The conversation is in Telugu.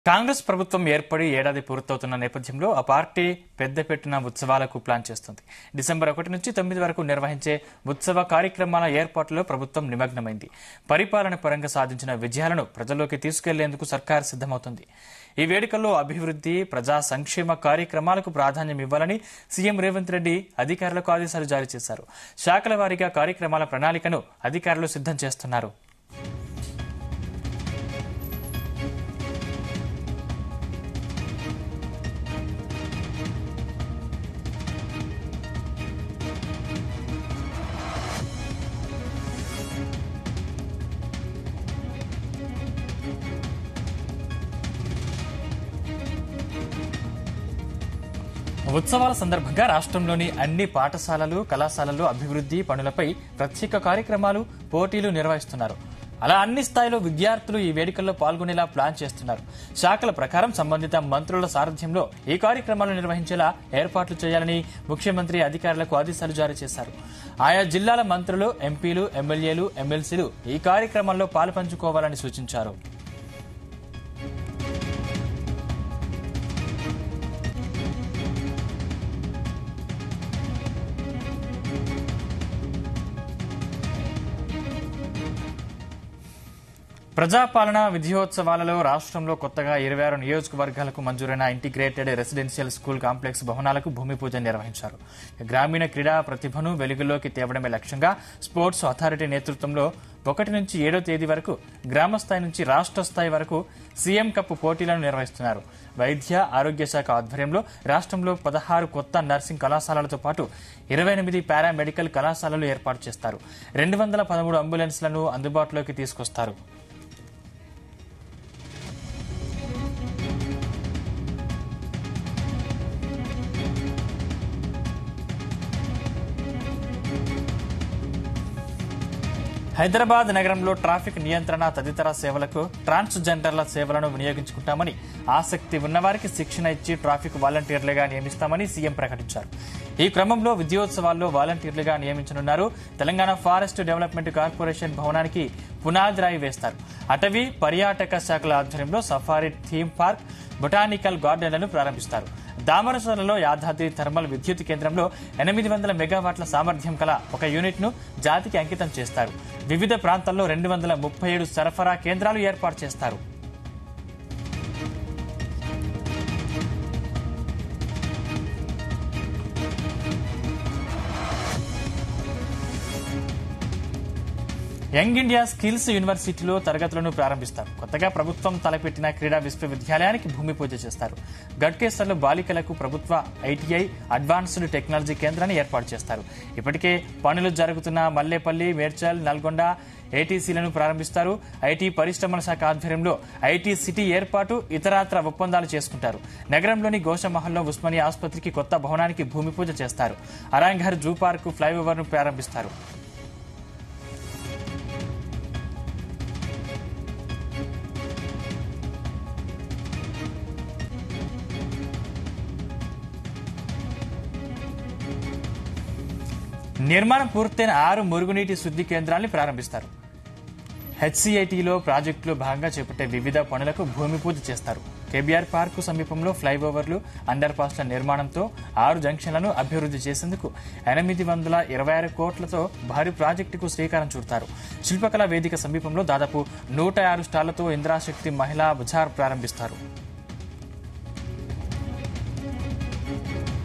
కాంగ్రెస్ ప్రభుత్వం ఏర్పడి ఏడాది పూర్తవుతున్న నేపథ్యంలో ఆ పార్టీ పెద్దపెట్టిన ఉత్సవాలకు ప్లాన్ చేస్తుంది డిసెంబర్ ఒకటి నుంచి తొమ్మిది వరకు నిర్వహించే ఉత్సవ కార్యక్రమాల ఏర్పాటులో ప్రభుత్వం నిమగ్నమైంది పరిపాలన పరంగా సాధించిన విజయాలను ప్రజల్లోకి తీసుకెళ్లేందుకు సర్కార్ సిద్దమవుతుంది ఈ వేడుకల్లో అభివృద్ధి ప్రజా సంక్షేమ కార్యక్రమాలకు ప్రాధాన్యం ఇవ్వాలని సీఎం రేవంత్ రెడ్డి అధికారులకు ఆదేశాలు జారీ చేశారు శాఖల వారీగా కార్యక్రమాల ప్రణాళికను అధికారులు సిద్దం చేస్తున్నారు ఉత్సవాల సందర్భంగా రాష్ట్రంలోని అన్ని పాఠశాలలు కళాశాలలు అభివృద్ధి పనులపై ప్రత్యేక కార్యక్రమాలు పోటీలు నిర్వహిస్తున్నారు అలా అన్ని స్థాయిలో విద్యార్థులు ఈ వేడుకల్లో పాల్గొనేలా ప్లాన్ చేస్తున్నారు శాఖల ప్రకారం సంబంధిత మంత్రుల సారథ్యంలో ఈ కార్యక్రమాలు నిర్వహించేలా ఏర్పాట్లు చేయాలని ముఖ్యమంత్రి అధికారులకు ఆదేశాలు జారీ చేశారు ఆయా జిల్లాల మంత్రులు ఎంపీలు ఎమ్మెల్యేలు ఎమ్మెల్సీలు ఈ కార్యక్రమంలో పాలుపంచుకోవాలని సూచించారు ప్రజాపాలన విజయోత్సవాలలో రాష్ట్రంలో కొత్తగా ఇరవై ఆరు నియోజకవర్గాలకు మంజూరైన ఇంటిగ్రేటెడ్ రెసిడెన్షియల్ స్కూల్ కాంప్లెక్స్ భవనాలకు భూమి పూజ నిర్వహించారు గ్రామీణ క్రీడా ప్రతిభను వెలుగులోకి తేవడమే లక్ష్యంగా స్పోర్ట్స్ అథారిటీ నేతృత్వంలో ఒకటి నుంచి ఏడో తేదీ వరకు గ్రామ స్థాయి నుంచి రాష్ట్ర స్థాయి వరకు సీఎం కప్ పోటీలను నిర్వహిస్తున్నారు వైద్య ఆరోగ్య శాఖ ఆధ్వర్యంలో రాష్ట్రంలో పదహారు కొత్త నర్సింగ్ కళాశాలలతో పాటు ఇరవై ఎనిమిది పారామెడికల్ కళాశాలలు ఏర్పాటు చేస్తారు రెండు వందల పదమూడు అంబులెన్స్లను అందుబాటులోకి తీసుకొస్తారు హైదరాబాద్ నగరంలో ట్రాఫిక్ నియంత్రణ తదితర సేవలకు ట్రాన్స్జెండర్ల సేవలను వినియోగించుకుంటామని ఆసక్తి ఉన్నవారికి శిక్షణ ఇచ్చి ట్రాఫిక్ వాలంటీర్లుగా నియమిస్తామని సీఎం ప్రకటించారు ఈ క్రమంలో విద్యోత్సవాల్లో వాలంటీర్లుగా నియమించనున్నారు తెలంగాణ ఫారెస్ట్ డెవలప్మెంట్ కార్పొరేషన్ భవనానికి పునాది రాయి వేస్తారు అటవీ పర్యాటక శాఖల ఆధ్వర్యంలో సఫారీ థీమ్ పార్క్ బొటానికల్ గార్డెన్లను ప్రారంభిస్తారు దామరసోలలో యాదాద్రి థర్మల్ విద్యుత్ కేంద్రంలో ఎనిమిది వందల మెగావాట్ల సామర్థ్యం కల ఒక యూనిట్ ను జాతికి అంకితం చేస్తారు వివిధ ప్రాంతాల్లో రెండు వందల ముప్పై ఏడు సరఫరా కేంద్రాలు ఏర్పాటు చేస్తారు యంగ్ ఇండియా స్కిల్స్ యూనివర్సిటీలో తరగతులను ప్రారంభిస్తారు కొత్తగా ప్రభుత్వం తలపెట్టిన క్రీడా విశ్వవిద్యాలయానికి భూమి పూజ చేస్తారు గడ్కేసర్లో బాలికలకు ప్రభుత్వ ఐటీఐ అడ్వాన్స్డ్ టెక్నాలజీ కేంద్రాన్ని ఏర్పాటు చేస్తారు ఇప్పటికే పనులు జరుగుతున్న మల్లేపల్లి మేడ్చల్ నల్గొండ ఏటీసీలను ప్రారంభిస్తారు ఐటీ పరిశ్రమల శాఖ ఆధ్వర్యంలో ఐటీ సిటీ ఏర్పాటు ఇతరాత్ర ఒప్పందాలు చేసుకుంటారు నగరంలోని గోషమహల్లో ఉస్మానియా ఆసుపత్రికి కొత్త భవనానికి భూమి పూజ చేస్తారు అరాంఘర్ జూ పార్క్ ఫ్లైఓవర్ ను ప్రారంభిస్తారు నిర్మాణం పూర్తయిన ఆరు మురుగునీటి శుద్ధి కేంద్రాల్ని ప్రారంభిస్తారు హెచ్సిఐటిలో ప్రాజెక్టులో భాగంగా చేపట్టే వివిధ పనులకు భూమి పూజ చేస్తారు కేబీఆర్ పార్కు సమీపంలో ఫ్లైఓవర్లు అండర్ పాస్ల నిర్మాణంతో ఆరు జంక్షన్లను అభివృద్ధి చేసేందుకు ఎనిమిది వందల ఇరవై ఆరు కోట్లతో భారీ ప్రాజెక్టుకు శ్రీకారం చుడతారు శిల్పకళా వేదిక సమీపంలో దాదాపు నూట ఆరు స్టాళ్లతో ఇంద్రాశక్తి మహిళా బజార్ ప్రారంభిస్తారు